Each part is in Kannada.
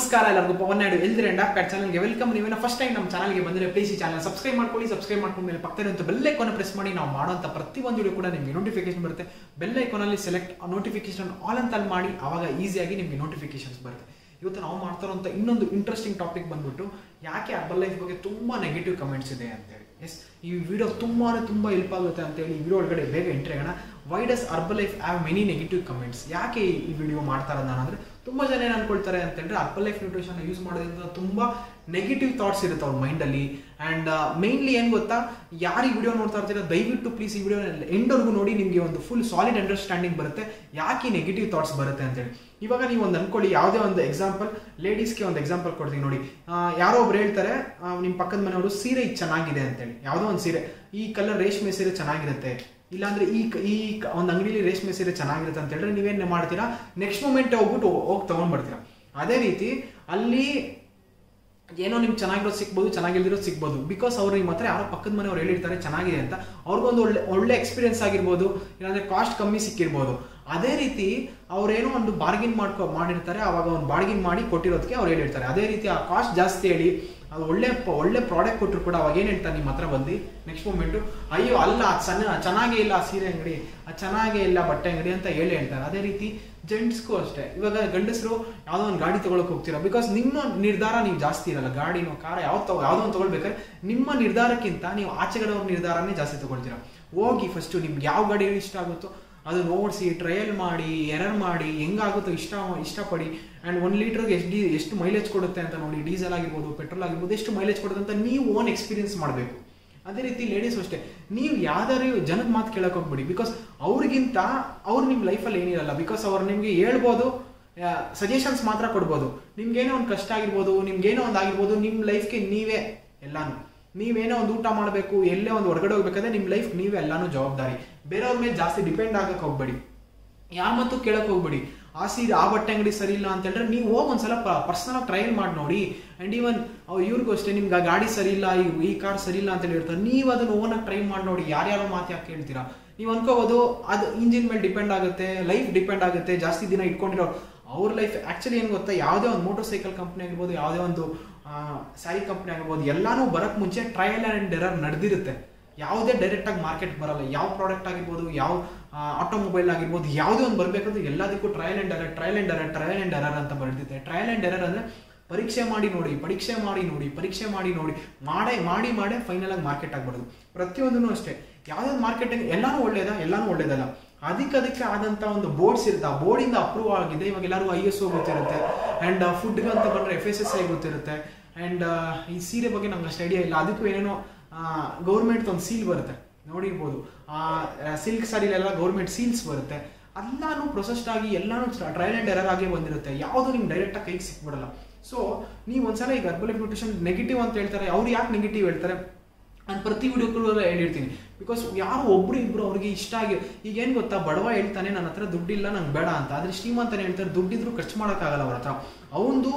ನಮಸ್ಕಾರ ಎಲ್ಲರಿಗೂ ಪವನ್ ನಾಯ್ಡು ಎಲ್ದಿರ ಅಂಡ್ ಆಪ್ ಕಾರ್ಡ್ ಚಾನಲ್ಗೆ ವೆಲ್ಕಮ್ ನೀವೇನ ಫಸ್ಟ್ ಟೈಮ್ ನಮ್ಮ ಚಾನಲ್ಗೆ ಬಂದರೆ ಪ್ಲೀಸ್ ಈ ಚಾನಲ್ ಸಬ್ಸ್ಕ್ರೈಬ್ ಮಾಡ್ಕೊಳ್ಳಿ ಸಬ್ಸ್ಕ್ರೈಬ್ ಮಾಡ್ಕೊಂಡ್ಮೇಲೆ ಪಕ್ಕದಲ್ಲಿ ಬೆಲ್ ಐಕಾನ್ ಪ್ರೆಸ್ ಮಾಡಿ ನಾವು ಮಾಡುವಂಥ ಪ್ರತಿಯೊಂದು ವಿಡಿಯೋ ಕೂಡ ನಿಮಗೆ ನೋಟಿಫಿಕೇಶನ್ ಬರುತ್ತೆ ಬೆಲ್ ಐಕಾನಲ್ಲಿ ಸೆಲೆಕ್ಟ್ ನೋಟಿಫಿಕೇಶನ್ ಆಲ್ ಅಂತ ಮಾಡಿ ಆವಾಗ ಈಸಿಯಾಗಿ ನಿಮಗೆ ನೋಟಿಫಿಕೇಶನ್ಸ್ ಬರುತ್ತೆ ಇವತ್ತು ನಾವು ಮಾಡ್ತಾರಂತ ಇನ್ನೊಂದು ಇಂಟ್ರೆಸ್ಟಿಂಗ್ ಟಾಪಿಕ್ ಬಂದ್ಬಿಟ್ಟು ಯಾಕೆ ಅರ್ಬಲ್ ಲೈಫ್ ಬಗ್ಗೆ ತುಂಬಾ ನೆಗೆಟಿವ್ ಕಮೆಂಟ್ಸ್ ಇದೆ ಅಂತೇಳಿ ಎಸ್ ಈ ವಿಡಿಯೋ ತುಂಬಾ ತುಂಬಾ ಹೆಲ್ಪ್ ಆಗುತ್ತೆ ಅಂತೇಳಿ ಈ ವಿಡಿಯೋ ಒಳಗಡೆ ಬೇಗ ಎಂಟ್ರಿ ಆಗೋಣ why does herbal life have many negative comments ಯಾಕೆ ಈ ವಿಡಿಯೋ ಮಾಡ್ತಾರೆ ನಾನು ಅಂದ್ರೆ ತುಂಬಾ ಜನ ಏನು ಅನ್ಕೊಳ್ತಾರೆ ಅಂತ ಹೇಳಿದ್ರೆ ಅರ್ಬಲ್ ಲೈಫ್ ನ್ಯೂಟ್ರಿಷನ್ ಯೂಸ್ ಮಾಡೋದ್ರಿಂದ ತುಂಬಾ ನೆಗೆಟಿವ್ ಥಾಟ್ಸ್ ಇರುತ್ತೆ ಅವ್ರ ಮೈಂಡಲ್ಲಿ ಆ್ಯಂಡ್ ಮೇನ್ಲಿ ಏನು ಗೊತ್ತಾ ಯಾರು ಈ ವಿಡಿಯೋ ನೋಡ್ತಾ ಇರ್ತೀರ ದಯವಿಟ್ಟು ಪ್ಲೀಸ್ ಈ ವಿಡಿಯೋ ಎಂಡ್ವರೆಗೂ ನೋಡಿ ನಿಮಗೆ ಒಂದು ಫುಲ್ ಸಾಲಿಡ್ ಅಂಡರ್ಸ್ಟ್ಯಾಂಡಿಂಗ್ ಬರುತ್ತೆ ಯಾಕೆ ನೆಗೆಟಿವ್ ಥಾಟ್ಸ್ ಬರುತ್ತೆ ಅಂತೇಳಿ ಇವಾಗ ನೀವು ಒಂದು ಅನ್ಕೊಳ್ಳಿ ಯಾವುದೇ ಒಂದು ಎಕ್ಸಾಂಪಲ್ ಲೇಡೀಸ್ಗೆ ಒಂದು ಎಕ್ಸಾಂಪಲ್ ಕೊಡ್ತೀನಿ ನೋಡಿ ಆ, ಯಾರೋ ಒಬ್ರು ಹೇಳ್ತಾರೆ ನಿಮ್ಮ ಪಕ್ಕದ ಮನೆಯವರು ಸೀರೆ ಇದು ಚೆನ್ನಾಗಿದೆ ಅಂತೇಳಿ ಯಾವುದೋ ಒಂದು ಸೀರೆ ಈ ಕಲರ್ ರೇಷ್ಮೆ ಸೀರೆ ಚೆನ್ನಾಗಿರುತ್ತೆ ಇಲ್ಲಾಂದ್ರೆ ಈ ಕ- ಈ ಕ- ಒಂದು ಅಂಗಡಿಲಿ ರೇಷ್ಮೆ ಸೀರೆ ಚೆನ್ನಾಗಿರುತ್ತೆ ಅಂತ ಹೇಳಿದ್ರೆ ನೀವೇನು ಮಾಡ್ತೀರಾ ನೆಕ್ಸ್ಟ್ ಮೂಮೆಂಟ್ ಹೋಗ್ಬಿಟ್ಟು ಹೋಗಿ ತಗೊಂಡ್ಬರ್ತೀರಾ ಅದೇ ರೀತಿ ಅಲ್ಲಿ ಏನೋ ನಿಮ್ಗೆ ಚೆನ್ನಾಗಿರೋದು ಸಿಗ್ಬೋದು ಚೆನ್ನಾಗಿಲ್ದಿರೋದು ಸಿಗ್ಬೋದು ಬಿಕಾಸ್ ಅವ್ರು ನಿಮ್ಮ ಹತ್ರ ಯಾರೋ ಪಕ್ಕದ ಮನೆಯವ್ರು ಹೇಳಿರ್ತಾರೆ ಚೆನ್ನಾಗಿದೆ ಅಂತ ಅವ್ರಿಗೊಂದು ಒಳ್ಳೆ ಒಳ್ಳೆ ಎಕ್ಸ್ಪೀರಿಯನ್ಸ್ ಆಗಿರ್ಬೋದು ಇಲ್ಲಾಂದ್ರೆ ಕಾಸ್ಟ್ ಕಮ್ಮಿ ಸಿಕ್ಕಿರ್ಬೋದು ಅದೇ ರೀತಿ ಅವ್ರೇನೋ ಒಂದು ಬಾರ್ಗಿನ್ ಮಾಡ್ಕೊ ಮಾಡಿರ್ತಾರೆ ಅವಾಗ ಒಂದು ಬಾರ್ಗಿನ್ ಮಾಡಿ ಕೊಟ್ಟಿರೋದಕ್ಕೆ ಅವ್ರು ಹೇಳಿರ್ತಾರೆ ಅದೇ ರೀತಿ ಆ ಕಾಸ್ಟ್ ಜಾಸ್ತಿ ಹೇಳಿ ಅದು ಒಳ್ಳೆ ಪ- ಒಳ್ಳೆ ಪ್ರಾಡಕ್ಟ್ ಕೊಟ್ಟರು ಕೂಡ ಅವಾಗ ಏನು ಹೇಳ್ತಾರೆ ನಿಮ್ಮ ಹತ್ರ ಬಂದು ನೆಕ್ಸ್ಟ್ ಮೂಮೆಂಟು ಅಯ್ಯೋ ಅಲ್ಲ ಅದು ಚೆನ್ನ ಚೆನ್ನಾಗೇ ಇಲ್ಲ ಆ ಸೀರೆ ಅಂಗಡಿ ಅದು ಚೆನ್ನಾಗೇ ಇಲ್ಲ ಬಟ್ಟೆ ಅಂಗಡಿ ಅಂತ ಹೇಳಿ ಹೇಳ್ತಾರೆ ಅದೇ ರೀತಿ ಜೆಂಟ್ಸ್ಗೂ ಅಷ್ಟೇ ಇವಾಗ ಗಂಡಸರು ಯಾವುದೋ ಒಂದು ಗಾಡಿ ತಗೊಳಕ್ ಹೋಗ್ತೀರಾ ಬಿಕಾಸ್ ನಿಮ್ಮ ನಿರ್ಧಾರ ನೀವು ಜಾಸ್ತಿ ಇರಲ್ಲ ಗಾಡಿನೋ ಕಾರ ಯಾವ್ದು ತಗೋ ಯಾವುದೋ ಒಂದು ತಗೊಳ್ಬೇಕಾದ್ರೆ ನಿಮ್ಮ ನಿರ್ಧಾರಕ್ಕಿಂತ ನೀವು ಆಚೆಗಡೆಯವ್ರ ನಿರ್ಧಾರನೇ ಜಾಸ್ತಿ ತಗೊಳ್ತೀರಾ ಹೋಗಿ ಫಸ್ಟ್ ನಿಮ್ಗೆ ಯಾವ ಗಾಡಿ ಇಷ್ಟ ಆಗುತ್ತೋ ಅದು ನೋಡಿಸಿ ಟ್ರಯಲ್ ಮಾಡಿ ಎರರ್ ಮಾಡಿ ಹೆಂಗಾಗುತ್ತೋ ಇಷ್ಟ ಇಷ್ಟಪಡಿ ಆ್ಯಂಡ್ ಒಂದು ಲೀಟ್ರಿಗೆ ಎಷ್ಟು ಡಿ ಎಷ್ಟು ಮೈಲೇಜ್ ಕೊಡುತ್ತೆ ಅಂತ ನೋಡಿ ಡೀಸೆಲ್ ಆಗಿರ್ಬೋದು ಪೆಟ್ರೋಲ್ ಆಗಿರ್ಬೋದು ಎಷ್ಟು ಮೈಲೇಜ್ ಕೊಡುತ್ತೆ ಅಂತ ನೀವು ಓನ್ ಎಕ್ಸ್ಪೀರಿಯನ್ಸ್ ಮಾಡಬೇಕು ಅದೇ ರೀತಿ ಲೇಡೀಸ್ ಅಷ್ಟೇ ನೀವು ಯಾವ್ದಾರು ಜನದ ಮಾತು ಕೇಳಕ್ ಹೋಗ್ಬಿಡಿ ಬಿಕಾಸ್ ಅವ್ರಿಗಿಂತ ಅವ್ರು ನಿಮ್ಮ ಲೈಫಲ್ಲಿ ಏನಿರಲ್ಲ ಬಿಕಾಸ್ ಅವ್ರು ನಿಮಗೆ ಹೇಳ್ಬೋದು ಸಜೆಷನ್ಸ್ ಮಾತ್ರ ಕೊಡ್ಬೋದು ನಿಮ್ಗೇನೋ ಒಂದು ಕಷ್ಟ ಆಗಿರ್ಬೋದು ನಿಮ್ಗೇನೋ ಒಂದು ಆಗಿರ್ಬೋದು ನಿಮ್ಮ ಲೈಫ್ಗೆ ನೀವೇ ಎಲ್ಲಾನು ನೀವೇನೋ ಒಂದು ಊಟ ಮಾಡಬೇಕು ಎಲ್ಲೇ ಒಂದು ಹೊರಗಡೆ ಹೋಗ್ಬೇಕಾದ್ರೆ ನಿಮ್ಮ ಲೈಫ್ ನೀವೇ ಎಲ್ಲಾನು ಜವಾಬ್ದಾರಿ ಬೇರೆಯವ್ರ ಮೇಲೆ ಜಾಸ್ತಿ ಡಿಪೆಂಡ್ ಆಗಕ್ಕೆ ಹೋಗ್ಬೇಡಿ ಯಾರ ಮತ್ತು ಕೇಳಕ್ ಹೋಗ್ಬೇಡಿ ಆ ಸೀರೆ ಆ ಬಟ್ಟೆ ಅಂಗಡಿ ಸರಿ ಇಲ್ಲ ಅಂತ ಹೇಳಿದ್ರೆ ನೀವು ಹೋಗಿ ಒಂದ್ಸಲ ಪರ್ಸನಲ್ ಟ್ರಯಲ್ ಮಾಡಿ ನೋಡಿ ಅಂಡ್ ಈವನ್ ಇವ್ರಿಗೂ ಅಷ್ಟೇ ನಿಮ್ಗೆ ಆ ಗಾಡಿ ಸರಿ ಇಲ್ಲ ಈ- ಈ ಕಾರ್ ಸರಿ ಇಲ್ಲ ಅಂತ ಹೇಳಿರ್ತಾರೆ ನೀವು ಅದನ್ನ ಓನಾಗಿ ಟ್ರೈ ಮಾಡಿ ನೋಡಿ ಯಾರ್ಯಾರೋ ಮಾತು ಯಾಕೆ ಕೇಳ್ತೀರಾ ನೀವು ಅನ್ಕೋಬೋದು ಅದು ಇಂಜಿನ್ ಮೇಲೆ ಡಿಪೆಂಡ್ ಆಗುತ್ತೆ ಲೈಫ್ ಡಿಪೆಂಡ್ ಆಗುತ್ತೆ ಜಾಸ್ತಿ ದಿನ ಇಟ್ಕೊಂಡಿರೋ ಅವ್ರ ಲೈಫ್ ಆಕ್ಚುಲಿ ಏನು ಗೊತ್ತಾ ಯಾವುದೇ ಒಂದು ಮೋಟರ್ ಸೈಕಲ್ ಕಂಪ್ನಿ ಆಗಿರ್ಬೋದು ಯಾವುದೇ ಒಂದು ಸ್ಯಾರಿ ಕಂಪ್ನಿ ಆಗಿರ್ಬೋದು ಎಲ್ಲಾನು ಬರಕ್ ಮುಂಚೆ ಟ್ರಯಲ್ ಅಂಡ್ ಎರರ್ ನಡೆದಿರುತ್ತೆ ಯಾವುದೇ ಡೈರೆಕ್ಟ್ ಆಗಿ ಮಾರ್ಕೆಟ್ ಬರಲ್ಲ ಯಾವ ಪ್ರಾಡಕ್ಟ್ ಆಗಿರ್ಬೋದು ಯಾವ ಆಟೋಮೊಬೈಲ್ ಆಗಿರ್ಬೋದು ಯಾವುದೇ ಒಂದು ಬರಬೇಕಂದ್ರೆ ಎಲ್ಲದಕ್ಕೂ trial and error trial and error trial and error ಅಂತ ಬರ್ದಿದೆ ಟ್ರಯಲ್ ಅಂಡ್ ಎರರ್ ಅಂದ್ರೆ ಪರೀಕ್ಷೆ ಮಾಡಿ ನೋಡಿ ಪರೀಕ್ಷೆ ಮಾಡಿ ನೋಡಿ ಪರೀಕ್ಷೆ ಮಾಡಿ ನೋಡಿ ಮಾಡೇ ಮಾಡಿ ಮಾಡೇ ಫೈನಲ್ ಆಗಿ ಮಾರ್ಕೆಟ್ ಆಗ್ಬಾರ್ದು ಪ್ರತಿಯೊಂದೂ ಅಷ್ಟೇ ಯಾವ್ದಾದ್ರು ಮಾರ್ಕೆಟಿಂಗ್ ಎಲ್ಲಾನು ಒಳ್ಳೇದಾ ಎಲ್ಲಾನು ಒಳ್ಳೇದಲ್ಲ ಅದಕ್ಕೆ ಅದಕ್ಕೆ ಆದಂತ ಒಂದು ಬೋರ್ಡ್ಸ್ ಇರುತ್ತೆ ಆ ಬೋರ್ಡಿಂದ ಅಪ್ರೂವ್ ಆಗಿದೆ ಇವಾಗ ಎಲ್ಲರೂ ಐ ಎಸ್ ಒ ಗೊತ್ತಿರುತ್ತೆ ಅಂಡ್ ಫುಡ್ಗೆ ಅಂತ ಬಂದ್ರೆ ಎಫ್ ಎಸ್ ಎಸ್ ಐ ಗೊತ್ತಿರುತ್ತೆ ಅಂಡ್ ಈ ಸೀರೆ ಬಗ್ಗೆ ನಮ್ಗೆ ಅಷ್ಟು ಐಡಿಯಾ ಇಲ್ಲ ಅದಕ್ಕೂ ಏನೇನೋ ಗೌರ್ಮೆಂಟ್ ಒಂದು ಸೀಲ್ ಬರುತ್ತೆ ನೋಡಿರ್ಬೋದು ಸಿಲ್ಕ್ ಸಾರಿಲೆಲ್ಲ ಗೌರ್ಮೆಂಟ್ ಸೀಲ್ಸ್ ಬರುತ್ತೆ ಎಲ್ಲಾನು ಪ್ರೊಸೆಸ್ಡ್ ಆಗಿ ಎಲ್ಲಾನು ಟ್ರಯಲ್ ಅಂಡ್ ಎರರ್ ಆಗಿ ಬಂದಿರುತ್ತೆ ಯಾವುದು ನಿಮ್ಗೆ ಡೈರೆಕ್ಟ್ ಆಗಿ ಕೈಗೆ ಸಿಕ್ಬಿಡಲ್ಲ ಸೊ ನೀವು ಒಂದ್ಸಲ ಈಗ ಅರ್ಬಲ್ ನ್ಯೂಟ್ರಿಷನ್ ನೆಗೆಟಿವ್ ಅಂತ ಹೇಳ್ತಾರೆ ಅವ್ರು ಯಾಕೆ ನೆಗೆಟಿವ್ ಹೇಳ್ತಾರೆ ನಾನು ಪ್ರತಿ ವಿಡಿಯೋಕ್ಕೂ ಹೇಳಿರ್ತೀನಿ ಬಿಕಾಸ್ ಯಾರು ಒಬ್ರು ಇಬ್ರು ಅವ್ರಿಗೆ ಇಷ್ಟ ಆಗಿ ಈಗ ಏನು ಗೊತ್ತಾ ಬಡವ ಹೇಳ್ತಾನೆ ನನ್ನ ಹತ್ರ ದುಡ್ಡಿಲ್ಲ ನಂಗೆ ಬೇಡ ಅಂತ ಆದ್ರೆ ಶ್ರೀಮಂತನೇ ಹೇಳ್ತಾರೆ ದುಡ್ಡಿದ್ರು ಖರ್ಚು ಮಾಡೋಕ್ಕಾಗಲ್ಲ ಅವ್ರ ಹತ್ರ ಅವನದು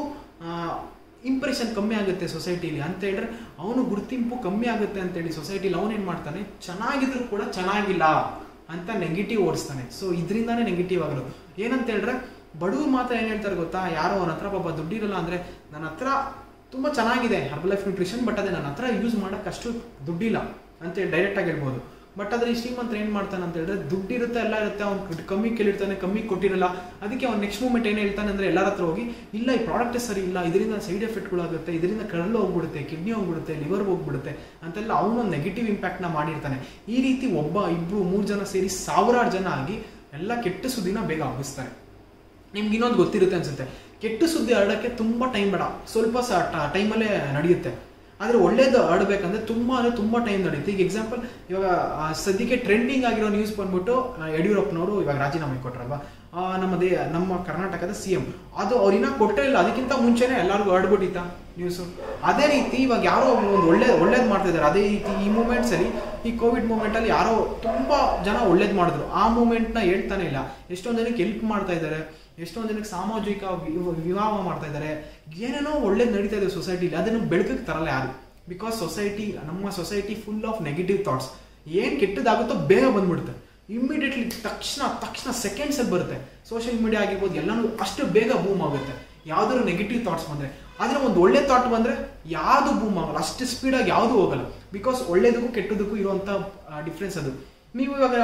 ಇಂಪ್ರೆಷನ್ ಕಮ್ಮಿ ಆಗುತ್ತೆ ಸೊಸೈಟಿಲಿ ಅಂತ ಹೇಳಿದ್ರೆ ಅವನು ಗುರುತಿಂಪು ಕಮ್ಮಿ ಆಗುತ್ತೆ ಅಂತೇಳಿ ಸೊಸೈಟಿಲಿ ಅವನೇನು ಮಾಡ್ತಾನೆ ಚೆನ್ನಾಗಿದ್ರು ಕೂಡ ಚೆನ್ನಾಗಿಲ್ಲ ಅಂತ ನೆಗೆಟಿವ್ ಓಡಿಸ್ತಾನೆ ಸೊ ಇದರಿಂದಾನೇ ನೆಗೆಟಿವ್ ಆಗೋದು ಏನಂತ ಹೇಳಿದ್ರೆ ಬಡವ್ರು ಮಾತ್ರ ಏನು ಹೇಳ್ತಾರೆ ಗೊತ್ತಾ ಯಾರೋ ಅವನ ಹತ್ರ ಪಾಪ ದುಡ್ಡಿರಲ್ಲ ಅಂದರೆ ನನ್ನ ಹತ್ರ ತುಂಬ ಚೆನ್ನಾಗಿದೆ ಹರ್ಬಲ್ ಲೈಫ್ ನ್ಯೂಟ್ರಿಷನ್ ಬಟ್ ಅದೇ ನನ್ನ ಹತ್ರ ಯೂಸ್ ಮಾಡೋಕ್ಕೆ ಅಷ್ಟು ದುಡ್ಡಿಲ್ಲ ಅಂತೇಳಿ ಡೈರೆಕ್ಟಾಗಿ ಹೇಳ್ಬೋದು ಬಟ್ ಅದ್ರ ಈ ಶ್ರೀಮಂತ ಏನು ಮಾಡ್ತಾನೆ ಅಂತ ಹೇಳಿದ್ರೆ ದುಡ್ಡು ಇರುತ್ತೆ ಎಲ್ಲ ಇರುತ್ತೆ ಅವ್ನು ಕಮ್ಮಿ ಕೇಳಿರ್ತಾನೆ ಕಮ್ಮಿ ಕೊಟ್ಟಿರಲ್ಲ ಅದಕ್ಕೆ ಅವ್ನು ನೆಕ್ಸ್ಟ್ ಮೂಮೆಂಟ್ ಏನು ಹೇಳ್ತಾನೆ ಅಂದರೆ ಎಲ್ಲರ ಹತ್ರ ಹೋಗಿ ಇಲ್ಲ ಈ ಪ್ರಾಡಕ್ಟೇ ಸರಿ ಇಲ್ಲ ಇದರಿಂದ ಸೈಡ್ ಎಫೆಕ್ಟ್ಗಳಾಗುತ್ತೆ ಇದರಿಂದ ಕರಳು ಹೋಗ್ಬಿಡುತ್ತೆ ಕಿಡ್ನಿ ಹೋಗ್ಬಿಡುತ್ತೆ ಲಿವರ್ ಹೋಗ್ಬಿಡುತ್ತೆ ಅಂತೆಲ್ಲ ಅವನೊಂದು ನೆಗೆಟಿವ್ ಇಂಪ್ಯಾಕ್ಟ್ನ ಮಾಡಿರ್ತಾನೆ ಈ ರೀತಿ ಒಬ್ಬ ಇಬ್ಬರು ಮೂರು ಜನ ಸೇರಿ ಸಾವಿರಾರು ಜನ ಆಗಿ ಎಲ್ಲ ಕೆಟ್ಟ ಸುದ್ದಿನ ಬೇಗ ಹಬ್ಬಿಸ್ತಾರೆ ನಿಮ್ಗೆ ಇನ್ನೊಂದು ಗೊತ್ತಿರುತ್ತೆ ಅನ್ಸುತ್ತೆ ಕೆಟ್ಟ ಸುದ್ದಿ ಹರಡಕ್ಕೆ ತುಂಬಾ ಟೈಮ್ ಬೇಡ ಸ್ವಲ್ಪ ಸ ಟೈಮಲ್ಲೇ ನಡೆಯುತ್ತೆ ಆದರೆ ಒಳ್ಳೇದು ಹರಡ್ಬೇಕಂದ್ರೆ ತುಂಬಾ ಅಂದರೆ ತುಂಬ ಟೈಮ್ ನಡೆಯುತ್ತೆ ಈಗ ಎಕ್ಸಾಂಪಲ್ ಇವಾಗ ಆ, ಸದ್ಯಕ್ಕೆ ಟ್ರೆಂಡಿಂಗ್ ಆಗಿರೋ ನ್ಯೂಸ್ ಬಂದ್ಬಿಟ್ಟು ಆ, ಯಡಿಯೂರಪ್ಪನವರು ಇವಾಗ ರಾಜೀನಾಮೆ ಕೊಟ್ರಲ್ವಾ ಆ, ನಮ್ಮ ದೇ ನಮ್ಮ ಕರ್ನಾಟಕದ ಸಿ ಎಂ ಅದು ಅವ್ರಿನ್ನ ಕೊಟ್ಟೇ ಇಲ್ಲ ಅದಕ್ಕಿಂತ ಮುಂಚೆನೆ ಎಲ್ಲರಿಗೂ ಹರಡ್ಬಿಟ್ಟಿತ್ತ ನ್ಯೂಸು ಅದೇ ರೀತಿ ಇವಾಗ ಯಾರೋ ಒಂದು ಒಳ್ಳೆ ಒಳ್ಳೇದು ಮಾಡ್ತಾ ಇದ್ದಾರೆ ಅದೇ ರೀತಿ ಈ ಮೂಮೆಂಟ್ಸ್ ಅಲ್ಲಿ ಈ ಕೋವಿಡ್ ಮೂಮೆಂಟ್ ಅಲ್ಲಿ ಯಾರೋ ತುಂಬಾ ಜನ ಒಳ್ಳೇದು ಮಾಡಿದ್ರು ಆ ಮೂಮೆಂಟ್ನ ಹೇಳ್ತಾನೆ ಇಲ್ಲ ಎಷ್ಟೊಂದು ಜನಕ್ಕೆ ಹೆಲ್ಪ್ ಮಾಡ್ತಾ ಇದ್ದಾರೆ ಎಷ್ಟೊಂದು ಜನಕ್ಕೆ ಸಾಮಾಜಿಕ ವಿ- ವಿವಾಹ ಮಾಡ್ತಾ ಇದ್ದಾರೆ ಏನೇನೋ ಒಳ್ಳೇದು ನಡೀತಾ ಇದೆ ಸೊಸೈಟಿಲಿ ಅದನ್ನು ಬೆಳಕಕ್ಕೆ ತರಲ್ಲ ಯಾರು ಬಿಕಾಸ್ ಸೊಸೈಟಿ ನಮ್ಮ society full of negative thoughts ಏನ್ ಕೆಟ್ಟದಾಗುತ್ತೋ ಬೇಗ ಬಂದ್ಬಿಡುತ್ತೆ ಇಮ್ಮಿಡಿಯೇಟ್ಲಿ ತಕ್ಷಣ ತಕ್ಷಣ ಸೆಕೆಂಡ್ಸ್ ಅಲ್ಲಿ ಬರುತ್ತೆ ಸೋಷಿಯಲ್ ಮೀಡಿಯಾ ಆಗಿರ್ಬೋದು ಎಲ್ಲಾನು ಅಷ್ಟು ಬೇಗ ಬೂಮ್ ಆಗುತ್ತೆ ಯಾವ್ದಾದ್ರು ನೆಗೆಟಿವ್ ಥಾಟ್ಸ್ ಬಂದರೆ ಆದರೆ ಒಂದು ಒಳ್ಳೆ ಥಾಟ್ ಬಂದರೆ ಯಾವುದು ಬೂಮ್ ಆಗಲ್ಲ ಅಷ್ಟು ಸ್ಪೀಡಾಗಿ ಯಾವುದು ಹೋಗಲ್ಲ ಬಿಕಾಸ್ ಒಳ್ಳೇದಕ್ಕೂ ಕೆಟ್ಟದಕ್ಕೂ ಇರುವಂಥ ಡಿಫ್ರೆನ್ಸ್ ಅದು ನೀವು ಇವಾಗ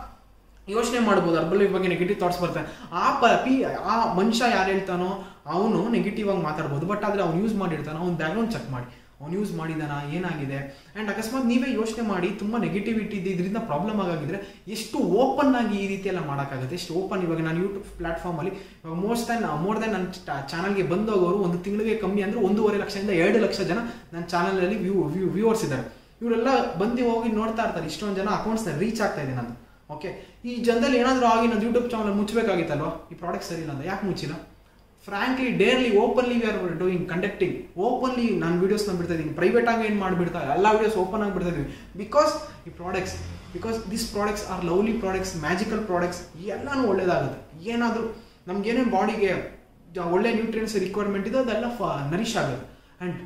ಯೋಚನೆ ಮಾಡ್ಬೋದು ಅರ್ಬಲ್ ಬಗ್ಗೆ ನೆಗೆಟಿವ್ ಥಾಟ್ಸ್ ಬರ್ತಾರೆ ಆ ಪ ಪಿ ಆ ಮನುಷ್ಯ ಯಾರು ಹೇಳ್ತಾನೋ ಅವನು ನೆಗೆಟಿವ್ ಆಗಿ ಮಾತಾಡ್ಬೋದು ಬಟ್ ಆದರೆ ಅವ್ನು ಯೂಸ್ ಮಾಡಿರ್ತಾನೋ ಅವ್ನು ಬ್ಯಾಕ್ಗ್ರೌಂಡ್ ಚೆಕ್ ಮಾಡಿ ಅವ್ನು ಯೂಸ್ ಮಾಡಿದಾನ ಏನಾಗಿದೆ ಆ್ಯಂಡ್ ಅಕಸ್ಮಾತ್ ನೀವೇ ಯೋಚನೆ ಮಾಡಿ ತುಂಬ ನೆಗೆಟಿವಿಟಿ ಇದರಿಂದ ಪ್ರಾಬ್ಲಮ್ ಆಗಾಗಿದ್ರೆ ಎಷ್ಟು ಓಪನ್ ಆಗಿ ಈ ರೀತಿ ಎಲ್ಲ ಮಾಡೋಕ್ಕಾಗುತ್ತೆ ಎಷ್ಟು ಓಪನ್ ಇವಾಗ ನಾನು ಯೂಟ್ಯೂಬ್ ಪ್ಲಾಟ್ಫಾರ್ಮಲ್ಲಿ ಇವಾಗ ಮೋಸ್ಟ್ ದೆನ್ ಮೋರ್ ದೆನ್ ನನ್ನ ಚಾನಲ್ಗೆ ಬಂದೋಗೋರು ಒಂದು ತಿಂಗಳಿಗೆ ಕಮ್ಮಿ ಅಂದರೆ ಒಂದೂವರೆ ಲಕ್ಷದಿಂದ ಎರಡು ಲಕ್ಷ ಜನ ನನ್ನ ಚಾನಲಲ್ಲಿ ವ್ಯೂ ವ್ಯೂ ವ್ಯೂವರ್ಸ್ ಇದ್ದಾರೆ ಇವರೆಲ್ಲ ಬಂದು ಹೋಗಿ ನೋಡ್ತಾ ಇರ್ತಾರೆ ಇಷ್ಟೊಂದು ಜನ ಅಕೌಂಟ್ಸ್ನ ರೀಚ್ ಆಗ್ತಾ ಇದೆ ನಂದು ಓಕೆ ಈ ಜನದಲ್ಲಿ ಏನಾದರೂ ಆಗಿ ನಂದು ಯೂಟ್ಯೂಬ್ ಚಾನಲ್ ಮುಚ್ಚಬೇಕಾಗಿತ್ತಲ್ವಾ ಈ ಪ್ರಾಡಕ್ಟ್ ಸರಿ ಇಲ್ಲ ಅಂತ ಯಾಕೆ ಮುಚ್ಚಿಲ್ಲ frankly dearly openly we are doing conducting openly ನಾನು ವೀಡಿಯೋಸ್ನ ಬಿಡ್ತಾ ಇದ್ದೀನಿ ಪ್ರೈವೇಟ್ ಆಗಿ ಏನು ಮಾಡಿಬಿಡ್ತಾ ಎಲ್ಲ ವೀಡಿಯೋಸ್ ಓಪನ್ ಆಗಿ ಬಿಡ್ತಾ ಇದೀವಿ ಬಿಕಾಸ್ ಈ products because this products are lovely products magical products ಎಲ್ಲನೂ ಒಳ್ಳೇದಾಗುತ್ತೆ ಏನಾದರೂ ನಮ್ಗೇನೇನು ಬಾಡಿಗೆ ಒಳ್ಳೆ ನ್ಯೂಟ್ರಿಯನ್ಸ್ ರಿಕ್ವೈರ್ಮೆಂಟ್ ಇದೆ ಅದೆಲ್ಲ ಫ ನರಿಶ್ ಆಗುತ್ತೆ ಆ್ಯಂಡ್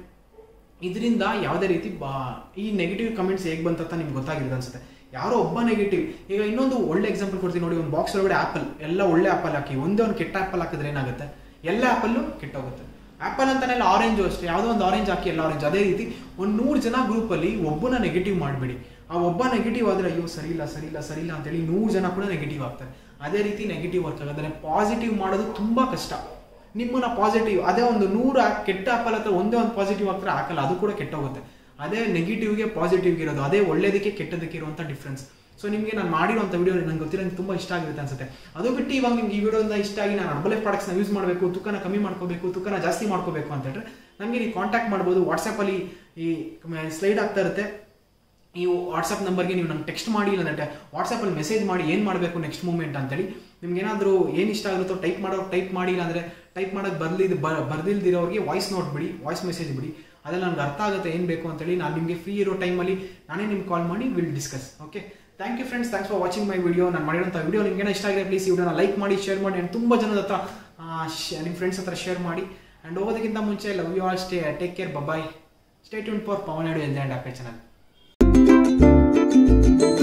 ಇದರಿಂದ ಯಾವುದೇ ರೀತಿ ಬಾ ಈ ನೆಗೆಟಿವ್ ಕಮೆಂಟ್ಸ್ ಹೇಗೆ ಬಂತ ನಿಮ್ಗೆ ಗೊತ್ತಾಗಿರೋದು ಅನ್ಸುತ್ತೆ ಯಾರೋ ಒಬ್ಬ ನೆಗೆಟಿವ್ ಈಗ ಇನ್ನೊಂದು ಒಳ್ಳೆ ಎಕ್ಸಾಂಪಲ್ ಕೊಡ್ತೀನಿ ನೋಡಿ ಒಂದು ಬಾಕ್ಸ್ ಒಳಗಡೆ ಆಪಲ್ ಎಲ್ಲ ಒಳ್ಳೆ ಆಪಲ್ ಹಾಕಿ ಒಂದೇ ಒಂದು ಕೆಟ್ಟ ಆಪಲ್ ಹಾಕಿದ್ರೆ ಏನಾಗುತ್ತೆ ಎಲ್ಲ ಆಪಲ್ಲು ಕೆಟ್ಟೋಗುತ್ತೆ ಆಪಲ್ ಅಂತಾನೆಲ್ಲ ಆರೆಂಜು ಅಷ್ಟೇ ಯಾವುದೋ ಒಂದು ಆರೆಂಜ್ ಹಾಕಿ ಎಲ್ಲ ಆರೆಂಜ್ ಅದೇ ರೀತಿ ಒಂದು ನೂರು ಜನ ಗ್ರೂಪಲ್ಲಿ ಒಬ್ಬನ ನೆಗೆಟಿವ್ ಮಾಡಿಬಿಡಿ ಆ ಒಬ್ಬ ನೆಗೆಟಿವ್ ಆದರೆ ಅಯ್ಯೋ ಸರಿ ಇಲ್ಲ ಸರಿ ಇಲ್ಲ ಸರಿ ಇಲ್ಲ ಅಂತೇಳಿ ನೂರು ಜನ ಕೂಡ ನೆಗೆಟಿವ್ ಆಗ್ತಾರೆ ಅದೇ ರೀತಿ ನೆಗೆಟಿವ್ ವರ್ಕ್ ಆಗುತ್ತೆ ಪಾಸಿಟಿವ್ ಮಾಡೋದು ತುಂಬ ಕಷ್ಟ ನಿಮ್ಮನ್ನ ಪಾಸಿಟಿವ್ ಅದೇ ಒಂದು ನೂರು ಕೆಟ್ಟ ಆಪಲ್ ಹತ್ರ ಒಂದೇ ಒಂದು ಪಾಸಿಟಿವ್ ಆಗ್ತಾರೆ ಹಾಕಲ್ಲ ಅದು ಕೂಡ ಕೆಟ್ಟೋಗುತ್ತೆ ಅದೇ ನೆಗೆಟಿವ್ಗೆ ಪಾಸಿಟಿವ್ಗೆ ಇರೋದು ಅದೇ ಒಳ್ಳೇದಕ್ಕೆ ಕೆಟ್ಟದಕ್ಕೆ ಇರುವಂಥ ಡಿಫ್ರೆನ್ಸ್ ಸೊ ನಿಮಗೆ ನಾನು ಮಾಡಿರುವಂಥ ವಿಡಿಯೋ ನನಗೆ ಗೊತ್ತಿರೋ ನಂಗೆ ತುಂಬ ಇಷ್ಟ ಆಗಿರುತ್ತೆ ಅನ್ಸುತ್ತೆ ಅದು ಬಿಟ್ಟು ಇವಾಗ ನಿಮ್ಗೆ ಈ ವಿಡಿಯೋದಿಂದ ಇಷ್ಟ ಆಗಿ ನಾನು ಅರ್ಬಲೈಫ್ ಪ್ರಾಡಕ್ಟ್ಸ್ನ ಯೂಸ್ ಮಾಡಬೇಕು ತೂಕನ ಕಮ್ಮಿ ಮಾಡ್ಕೋಬೇಕು ತೂಕನ ಜಾಸ್ತಿ ಮಾಡ್ಕೋಬೇಕು ಅಂತ ಹೇಳಿದ್ರೆ ನನಗೆ ನೀವು ಕಾಂಟ್ಯಾಕ್ಟ್ ಮಾಡ್ಬೋದು ವಾಟ್ಸಪ್ಪಲ್ಲಿ ಈ ಸ್ಲೈಡ್ ಆಗ್ತಾ ಇರುತ್ತೆ ಈ ವಾಟ್ಸಪ್ ನಂಬರ್ಗೆ ನೀವು ನಂಗೆ ಟೆಕ್ಸ್ಟ್ ಮಾಡಿ ಇಲ್ಲಾಂದ್ರೆ ವಾಟ್ಸಪ್ಪಲ್ಲಿ ಮೆಸೇಜ್ ಮಾಡಿ ಏನು ಮಾಡಬೇಕು ನೆಕ್ಸ್ಟ್ ಮೂಮೆಂಟ್ ಅಂತೇಳಿ ನಿಮ್ಗೆ ಏನಾದರೂ ಏನು ಇಷ್ಟ ಆಗುತ್ತೋ ಟೈಪ್ ಮಾಡೋರು ಟೈಪ್ ಮಾಡಿ ಇಲ್ಲಾಂದರೆ ಟೈಪ್ ಮಾಡೋದು ಬರ್ಲಿದ್ದು ಬರ್ದಿಲ್ದಿರೋರಿಗೆ ವಾಯ್ಸ್ ನೋಟ್ ಬಿಡಿ ವಾಯ್ಸ್ ಮೆಸೇಜ್ ಬಿಡಿ ಅದೆಲ್ಲ ನನಗೆ ಅರ್ಥ ಆಗುತ್ತೆ ಏನು ಬೇಕು ಅಂತೇಳಿ ನಾನು ನಿಮಗೆ ಫ್ರೀ ಇರೋ ಟೈಮಲ್ಲಿ ನಾನೇ ನಿಮ್ಗೆ ಕಾಲ್ ಮಾಡಿ will discuss okay thank you friends thanks for watching my video ನಾನು ಮಾಡಿರೋಂಥ ವಿಡಿಯೋ ನಿಮ್ಗೆ ಇಷ್ಟ ಆಗಿದೆ ಪ್ಲೀಸ್ ಈ ವಿಡಿಯೋನ ಲೈಕ್ ಮಾಡಿ ಶೇರ್ ಮಾಡಿ ಆ್ಯಂಡ್ ತುಂಬ ಜನದ ಹತ್ರ ನಿಮ್ಮ ಫ್ರೆಂಡ್ಸ್ ಹತ್ರ ಶೇರ್ ಮಾಡಿ ಆ್ಯಂಡ್ ಹೋಗೋದಕ್ಕಿಂತ ಮುಂಚೆ love you all stay take care bye stay tune for Pavan audio enjoy and up channel